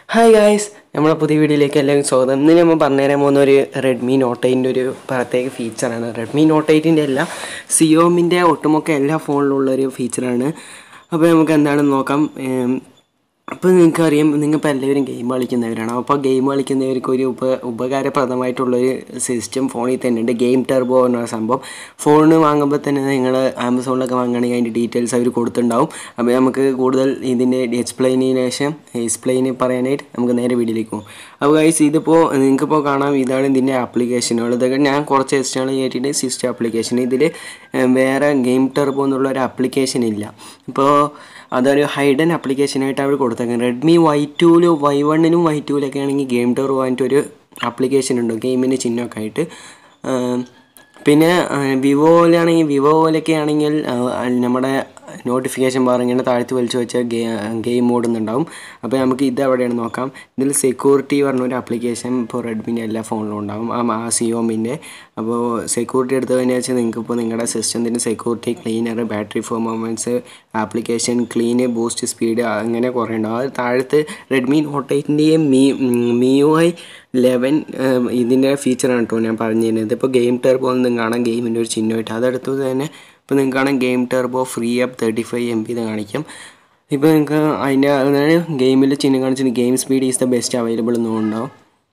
hi guys നമ്മളെ പുതിയ വീഡിയോയിലേക്ക് എല്ലാവരും സ്വാഗതം ഇന്ന് നമ്മൾ പറഞ്ഞുതരാൻ പോകുന്ന ഒരു റെഡ്മി നോട്ട് എയ്റ്റിൻ്റെ ഒരു പ്രത്യേക ഫീച്ചറാണ് റെഡ്മി നോട്ട് എയ്റ്റിൻ്റെ അല്ല സിയോമിൻ്റെ ഒട്ടുമൊക്കെ എല്ലാ ഫോണിലും ഉള്ളൊരു ഫീച്ചറാണ് അപ്പോൾ നമുക്ക് എന്താണെന്ന് നോക്കാം ഏം, അപ്പോൾ നിങ്ങൾക്ക് അറിയാം നിങ്ങളിപ്പോൾ എല്ലാവരും ഗെയിം കളിക്കുന്നവരാണ് അപ്പോൾ ഗെയിം കളിക്കുന്നവർക്ക് ഒരു ഉപ ഉപകാരപ്രദമായിട്ടുള്ളൊരു സിസ്റ്റം ഫോണിൽ തന്നെ ഉണ്ട് ഗെയിം ടെർബോ എന്ന സംഭവം ഫോണ് വാങ്ങുമ്പോൾ തന്നെ നിങ്ങൾ ആമസോണിലൊക്കെ വാങ്ങുകയാണെങ്കിൽ അതിൻ്റെ ഡീറ്റെയിൽസ് അവർ കൊടുത്തിട്ടുണ്ടാവും അപ്പോൾ നമുക്ക് കൂടുതൽ ഇതിൻ്റെ എക്സ്പ്ലെയിനിന് ശേഷം എക്സ്പ്ലെയിൻ പറയാനായിട്ട് നമുക്ക് നേരെ വീഡിയോയിലേക്ക് പോകും അപ്പോൾ ഗൈസ് ഇതിപ്പോൾ നിങ്ങൾക്കിപ്പോൾ കാണാം ഇതാണ് ഇതിൻ്റെ ആപ്ലിക്കേഷനുകൾ ഇതൊക്കെ ഞാൻ കുറച്ച് എക്സ്റ്റേണൽ കയറ്റിയിട്ട് സിസ്റ്റം ആപ്ലിക്കേഷൻ ഇതിൽ വേറെ ഗെയിം ടെർബോ എന്നുള്ള ഒരു ആപ്ലിക്കേഷൻ ഇല്ല ഇപ്പോൾ അതൊരു ഹൈഡൻ ആപ്ലിക്കേഷനായിട്ട് അവർ കൊടുത്തേക്കുന്നത് റെഡ്മി വൈ ടൂവിലും വൈ വണ്ണിനും വൈ ടൂവിലൊക്കെ ആണെങ്കിൽ ഗെയിം ടവർ പോകാനായിട്ട് ഒരു ആപ്ലിക്കേഷൻ ഉണ്ട് ഗെയിമിൻ്റെ ചിഹ്നമൊക്കെ ആയിട്ട് ആം, പിന്നെ വിവോയിലാണെങ്കിൽ വിവോ പോലെയൊക്കെ ആണെങ്കിൽ ആ, നമ്മുടെ നോട്ടിഫിക്കേഷൻ ബാർ ഇങ്ങനെ താഴ്ത്തി വലിച്ചു വെച്ച ഗെയിം മോഡ് എന്നുണ്ടാവും അപ്പോൾ നമുക്ക് ഇത് എവിടെയാണ് നോക്കാം ഇതിൽ സെക്യൂരിറ്റി പറഞ്ഞ ഒരു ആപ്ലിക്കേഷൻ ഇപ്പോൾ റെഡ്മിൻ്റെ എല്ലാ ഫോണിലും ഉണ്ടാവും ആ ആ സിയോമിൻ്റെ അപ്പോൾ സെക്യൂരിറ്റി എടുത്തു കഴിഞ്ഞാൽ വെച്ചാൽ നിങ്ങൾക്ക് ഇപ്പോൾ നിങ്ങളുടെ സിസ്റ്റത്തിൻ്റെ security cleaner battery performance application clean boost speed അങ്ങനെ കുറേ ഉണ്ടാവും അത് താഴത്ത് റെഡ്മി നോട്ട് എയ്റ്റിൻ്റെയും മീ മിയു ഐ ലെവൻ ഇതിൻ്റെ ഫീച്ചറാണ് കേട്ടോ ഞാൻ പറഞ്ഞു തരുന്നത് ഇപ്പോൾ ഗെയിം ടെർബോ എന്ന് കാണാം ഗെയിമിൻ്റെ ഒരു ചിഹ്നമായിട്ട് അതെടുത്തത് തന്നെ ഇപ്പോൾ നിങ്ങൾക്ക് കാണാം game turbo free app thirty five M B എന്ന് കാണിക്കാം ഇപ്പോൾ നിങ്ങൾക്ക് അതിൻ്റെ അതാണ് ഗെയിമിൽ ചിഹ്നം കാണിച്ചിട്ട് game speed is the best available എന്നും ഉണ്ടാവും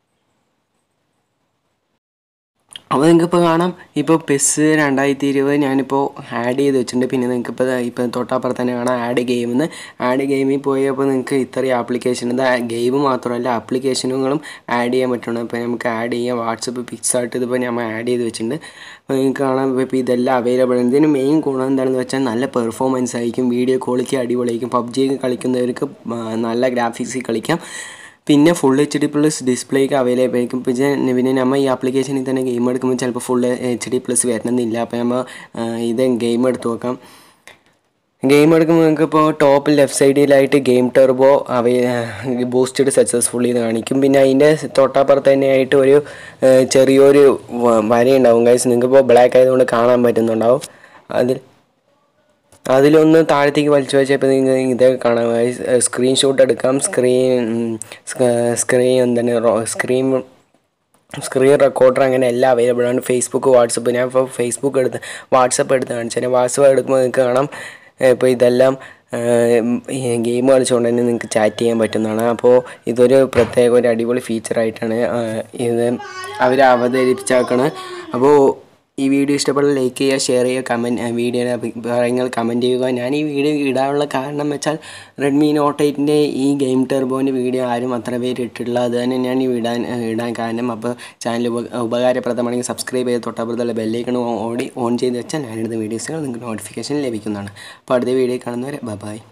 അപ്പോൾ നിങ്ങൾക്ക് ഇപ്പോൾ കാണാം ഇപ്പോൾ പെസ് രണ്ടായിരത്തി ഇരുപത് ഞാനിപ്പോൾ ആഡ് ചെയ്ത് വെച്ചിട്ടുണ്ട് പിന്നെ നിങ്ങൾക്ക് ഇപ്പോൾ ഇപ്പോൾ തൊട്ടപ്പുറത്ത് തന്നെ കാണാം ആഡ് ഗെയിം എന്ന് ആഡ് ഗെയിമിൽ പോയപ്പോൾ നിങ്ങൾക്ക് ഇത്രയും ആപ്ലിക്കേഷൻ ഇത് ഗെയിം മാത്രമല്ല ആപ്ലിക്കേഷനുകളും ആഡ് ചെയ്യാൻ പറ്റുന്നത് ഇപ്പോൾ നമുക്ക് ആഡ് ചെയ്യാം വാട്സപ്പ് പിക്സായിട്ട് ഇതിപ്പോൾ നമ്മൾ ആഡ് ചെയ്ത് വെച്ചിട്ടുണ്ട് അപ്പോൾ നിങ്ങൾക്ക് കാണാം ഇപ്പോൾ ഇതെല്ലാം അവൈലബിൾ ആണ് ഇതിന് മെയിൻ ഗുണം എന്താണെന്ന് വെച്ചാൽ നല്ല പെർഫോമൻസ് ആയിരിക്കും വീഡിയോ ക്വാളിറ്റി അടിപൊളിയായിരിക്കും പബ്ജി കളിക്കുന്നവർക്ക് ആ, നല്ല ഗ്രാഫിക്സിൽ കളിക്കാം പിന്നെ ഫുൾ എച്ച് ഡി പ്ലസ് ഡിസ്പ്ലേക്ക് അവൈലബിൾ ആയിരിക്കും പിന്നെ പിന്നെ നമ്മൾ ഈ ആപ്ലിക്കേഷനിൽ തന്നെ ഗെയിം എടുക്കുമ്പോൾ ചിലപ്പോൾ ഫുൾ എച്ച് ഡി പ്ലസ് വരണമെന്നില്ല അപ്പോൾ നമ്മൾ ഇത് ഗെയിം എടുത്ത് നോക്കാം ഗെയിം എടുക്കുമ്പോൾ നിങ്ങൾക്ക് ഇപ്പോൾ ടോപ്പ് ലെഫ്റ്റ് സൈഡിലായിട്ട് ഗെയിം ടെർബോ അവൈ ബൂസ്റ്റഡ് സക്സസ്ഫുള്ളി എന്ന് കാണിക്കും പിന്നെ അതിൻ്റെ തൊട്ടപ്പുറത്ത് തന്നെയായിട്ട് ഒരു ആ, ചെറിയൊരു വ- വരയുണ്ടാവും ഗൈസ് നിങ്ങൾക്ക് ഇപ്പോൾ ബ്ലാക്ക് ആയതുകൊണ്ട് കാണാൻ പറ്റുന്നുണ്ടാവും അതിൽ അതിലൊന്ന് താഴത്തേക്ക് വലിച്ചു വെച്ചപ്പോൾ നിങ്ങൾ ഇതൊക്കെ കാണാം സ്ക്രീൻഷോട്ട് എടുക്കാം സ്ക്രീൻ സ്ക്രീൻ എന്താണ് സ്ക്രീൻ സ്ക്രീൻ റെക്കോർഡർ അങ്ങനെ എല്ലാം അവൈലബിൾ ആണ് ഫേസ്ബുക്ക് വാട്സപ്പ് ഞാൻ ഇപ്പോൾ ഫേസ്ബുക്ക് എടുത്ത് വാട്സപ്പ് എടുത്ത് കാണിച്ചു വാട്സപ്പ് എടുക്കുമ്പോൾ നിങ്ങൾക്ക് കാണാം ഇപ്പോൾ ഇതെല്ലാം ഗെയിം കളിച്ചുകൊണ്ട് തന്നെ നിങ്ങൾക്ക് ചാറ്റ് ചെയ്യാൻ പറ്റുന്നതാണ് അപ്പോൾ ഇതൊരു പ്രത്യേക ഒരു അടിപൊളി ഫീച്ചറായിട്ടാണ് ഇത് അവർ അവതരിപ്പിച്ചാക്കണത് അപ്പോൾ ഈ വീഡിയോ ഇഷ്ടപ്പെട്ടാൽ ലൈക്ക് ചെയ്യുക ഷെയർ ചെയ്യുക കമൻറ്റ് വീഡിയോയുടെ അഭിപ്രായങ്ങൾ കമൻറ്റ് ചെയ്യുക ഞാൻ ഈ വീഡിയോ ഇടാനുള്ള കാരണം വെച്ചാൽ റെഡ്മി നോട്ട് എയ്റ്റിൻ്റെ ഈ ഗെയിം ടെർബോൻ്റെ വീഡിയോ ആരും അത്ര പേര് ഇട്ടിട്ടില്ല അത് തന്നെ ഞാൻ ഈ ഇടാൻ ഇടാൻ കാരണം അപ്പോൾ ചാനൽ ഉപ ഉപകാരപ്രദമാണെങ്കിൽ സബ്സ്ക്രൈബ് ചെയ്ത് തൊട്ടപ്പുറത്തുള്ള ബെല്ലൈക്കൺ ഓടി ഓൺ ചെയ്ത് വെച്ചാൽ ഞാനിടുന്ന വീഡിയോസുകൾ നിങ്ങൾക്ക് നോട്ടിഫിക്കേഷൻ ലഭിക്കുന്നതാണ് അപ്പോൾ അടുത്ത വീഡിയോ കാണുന്നവരെ ബൈ